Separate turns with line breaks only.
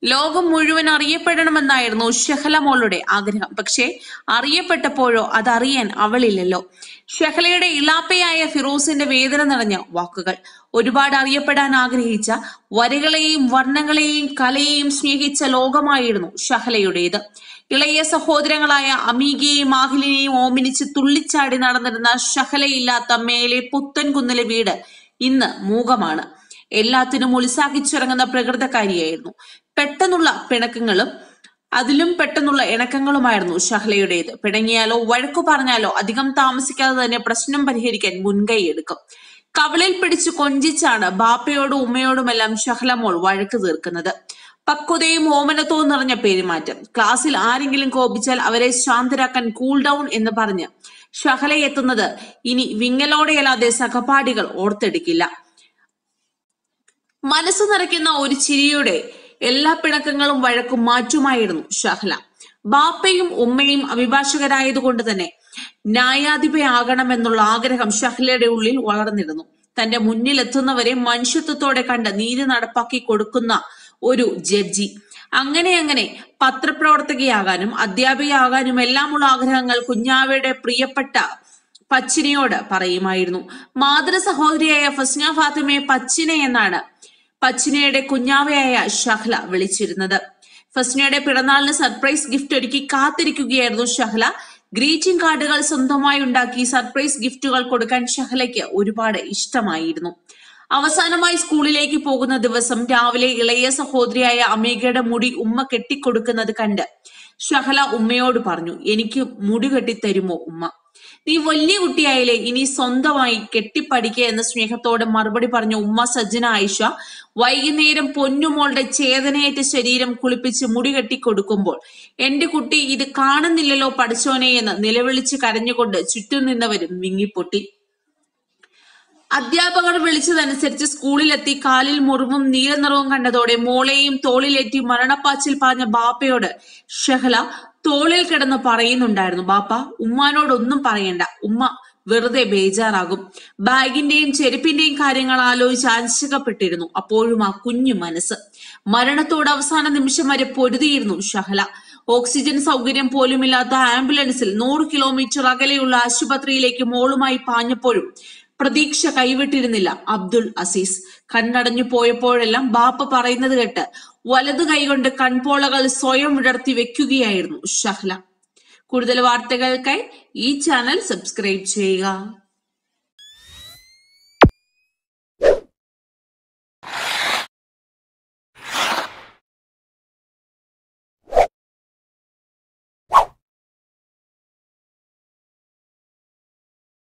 ലോകം മുഴുവൻ അറിയപ്പെടണമെന്നായിരുന്നു ഷെഹല മോളുടെ ആഗ്രഹം പക്ഷേ അറിയപ്പെട്ടപ്പോഴോ അതറിയാൻ അവളില്ലല്ലോ ഷെഹലയുടെ ഇലാപ്പയായ ഫിറോസിന്റെ വേദന നിറഞ്ഞ വാക്കുകൾ ഒരുപാട് അറിയപ്പെടാൻ ആഗ്രഹിച്ച വരികളെയും വർണ്ണങ്ങളെയും കലയെയും സ്നേഹിച്ച ലോകമായിരുന്നു ഷഹലയുടേത് ഇളയ സഹോദരങ്ങളായ അമീകയെയും മാഹിലിനെയും ഓമിനിച്ച് തുള്ളിച്ചാടി നടന്നിരുന്ന ഷഹലയില്ലാത്ത മേലെ പുത്തൻകുന്നിലെ വീട് ഇന്ന് മൂകമാണ് എല്ലാത്തിനും ഉത്സാഹിച്ചിറങ്ങുന്ന പ്രകൃതക്കാരിയായിരുന്നു പെട്ടെന്നുള്ള പിണക്കങ്ങളും അതിലും പെട്ടെന്നുള്ള ഇണക്കങ്ങളുമായിരുന്നു ഷഹലയുടേത് പിണങ്ങിയാലോ വഴക്കു പറഞ്ഞാലോ അധികം താമസിക്കാതെ തന്നെ പ്രശ്നം പരിഹരിക്കാൻ മുൻകൈ എടുക്കും കവളിൽ പിടിച്ച് കൊഞ്ചിച്ചാണ് ബാപ്പയോടും ഉമ്മയോടുമെല്ലാം ഷഹല മോൾ വഴക്ക് തീർക്കുന്നത് പക്വതയും ഓമനത്വവും നിറഞ്ഞ പെരുമാറ്റം ക്ലാസ്സിൽ ആരെങ്കിലും കോപിച്ചാൽ അവരെ ശാന്തരാക്കാൻ കൂൾ ഡൗൺ എന്ന് പറഞ്ഞ് ഷഹല എത്തുന്നത് ഇനി വിങ്ങലോടെയല്ലാതെ സഹപാഠികൾ ഓർത്തെടുക്കില്ല മനസ്സ് നിറയ്ക്കുന്ന ഒരു ചിരിയുടെ എല്ലാ പിണക്കങ്ങളും വഴക്കും മാറ്റുമായിരുന്നു ഷഹല ബാപ്പയും ഉമ്മയും അഭിഭാഷകരായതുകൊണ്ട് തന്നെ ന്യായാധിപയാകണമെന്നുള്ള ആഗ്രഹം ഷഹലയുടെ ഉള്ളിൽ വളർന്നിരുന്നു തന്റെ മുന്നിൽ എത്തുന്നവരെ മനുഷ്യത്വത്തോടെ കണ്ട് നീതി നടപ്പാക്കി കൊടുക്കുന്ന ഒരു ജഡ്ജി അങ്ങനെ അങ്ങനെ പത്രപ്രവർത്തകയാകാനും അധ്യാപികയാകാനും എല്ലാമുള്ള ആഗ്രഹങ്ങൾ കുഞ്ഞാവയുടെ പ്രിയപ്പെട്ട പച്ചിനയോട് പറയുമായിരുന്നു മാതൃ സഹോദരിയായ ഫസ്ന ഫാത്തിമയെ പച്ചിന എന്നാണ് പച്ചിനയുടെ കുഞ്ഞാവയായ ഷഹ്ല വിളിച്ചിരുന്നത് ഫസ്നയുടെ പിറന്നാളിന് സർപ്രൈസ് ഗിഫ്റ്റ് ഒരുക്കി കാത്തിരിക്കുകയായിരുന്നു ഷഹ്ല ഗ്രീറ്റിംഗ് കാർഡുകൾ സ്വന്തമായി ഉണ്ടാക്കി സർപ്രൈസ് ഗിഫ്റ്റുകൾ കൊടുക്കാൻ ഷഹ്ലയ്ക്ക് ഒരുപാട് ഇഷ്ടമായിരുന്നു അവസാനമായി സ്കൂളിലേക്ക് പോകുന്ന ദിവസം രാവിലെ ഇളയ സഹോദരിയായ അമീകയുടെ മുടി ഉമ്മ കെട്ടിക്കൊടുക്കുന്നത് കണ്ട് ഷഹല ഉമ്മയോട് പറഞ്ഞു എനിക്ക് മുടി കെട്ടിത്തരുമോ ഉമ്മ നീ വലിയ കുട്ടിയായാലേ ഇനി സ്വന്തമായി കെട്ടിപ്പടിക്കുക എന്ന സ്നേഹത്തോടെ മറുപടി പറഞ്ഞ ഉമ്മ സജ്ജന ആയിഷ വൈകുന്നേരം പൊന്നുമോളുടെ ചേതനയേറ്റ ശരീരം കുളിപ്പിച്ച് മുടി കെട്ടിക്കൊടുക്കുമ്പോൾ എന്റെ കുട്ടി ഇത് കാണുന്നില്ലല്ലോ പഠിച്ചോനെ എന്ന് നിലവിളിച്ച് കരഞ്ഞുകൊണ്ട് ചുറ്റും നിന്നവരും വിങ്ങിപ്പൊട്ടി അധ്യാപകർ വിളിച്ചതനുസരിച്ച് സ്കൂളിലെത്തി കാലിൽ മുറിവും നീലനിറവും കണ്ടതോടെ മോളെയും തോളിലേറ്റി മരണപ്പാച്ചിൽ പാഞ്ഞ ബാപ്പയോട് ഷഹല തോളിൽ കിടന്ന് പറയുന്നുണ്ടായിരുന്നു ബാപ്പ ഉമ്മാനോടൊന്നും പറയണ്ട ഉമ്മ വെറുതെ ബേജാറാകും ബാഗിന്റെയും ചെരുപ്പിന്റെയും കാര്യങ്ങൾ ആലോചിച്ച് ആശങ്കപ്പെട്ടിരുന്നു അപ്പോഴും ആ കുഞ്ഞു മനസ്സ് മരണത്തോട് അവസാന നിമിഷം വരെ പൊരുതിയിരുന്നു ഷഹല ഓക്സിജൻ സൗകര്യം പോലുമില്ലാത്ത ആംബുലൻസിൽ നൂറ് കിലോമീറ്റർ അകലെയുള്ള ആശുപത്രിയിലേക്ക് മോളുമായി പാഞ്ഞപ്പോഴും പ്രതീക്ഷ കൈവിട്ടിരുന്നില്ല അബ്ദുൾ അസീസ് കണ്ണടഞ്ഞു പോയപ്പോഴെല്ലാം ബാപ്പ പറയുന്നത് കേട്ട് വലതു കൈകൊണ്ട് കൺപോളകൾ സ്വയം വിടർത്തി വെക്കുകയായിരുന്നു ഷഹ്ല കൂടുതൽ വാർത്തകൾക്കായി ഈ ചാനൽ സബ്സ്ക്രൈബ് ചെയ്യുക